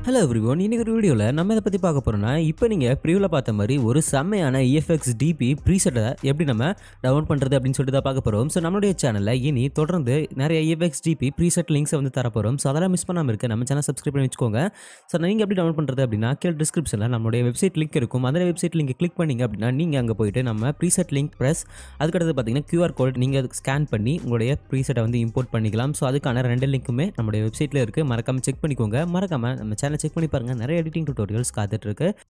hello எவ்ரிவோன் இன்னைக்கு ஒரு வீடியோவில் நம்ம இதை பற்றி பார்க்க போகிறோம்னா இப்போ நீங்கள் ப்ரியூவில் பார்த்த மாதிரி ஒரு செம்மையான இஎஃப்எக்ஸ் டிபி ப்ரீசெட்டை எப்படி நம்ம டவுன்லோட் பண்ணுறது அப்படின்னு சொல்லிட்டு தான் பார்க்க போகிறோம் ஸோ நம்மளுடைய சேனலில் இனி தொடர்ந்து நிறைய இஎஃப்எக்ஸ் டிபி ப்ரீசெட் லிங்க்ஸை வந்து தர போகிறோம் ஸோ அதெல்லாம் மிஸ் பண்ணாமல் இருக்க நம்ம சேனல் சப்ஸ்கிரைப் பண்ணி வச்சுக்கோங்க ஸோ நீங்கள் எப்படி டவுன்லோட் பண்ணுறது அப்படின்னா கீழே டிஸ்கிரிப்ஷனில் நம்மளுடைய வெப்சைட் லிங்க் இருக்கும் அந்த வெப்சைட் லிங்க் கிளிக் பண்ணிங்க அப்படின்னா நீங்கள் அங்கே போயிட்டு நம்ம ப்ரீசெட் லிங்க் ப்ரெஸ் அதுக்கடுத்து பார்த்தீங்கன்னா QR கோட் நீங்கள் ஸ்கேன் பண்ணி உங்களுடைய ப்ரீசெட்டை வந்து இம்போர்ட் பண்ணிக்கலாம் ஸோ அதுக்கான ரெண்டு லிங்க்குமே நம்மளுடைய வெப்சைட்டில் இருக்குது மறக்காமல் செக் பண்ணிக்கோங்க மறக்காமல் நம்ம சேனல் செக் பண்ணி பாருங்கள் நிறைய எடிட்டிங் டுட்டோரியல்ஸ் காத்துட்ருக்கு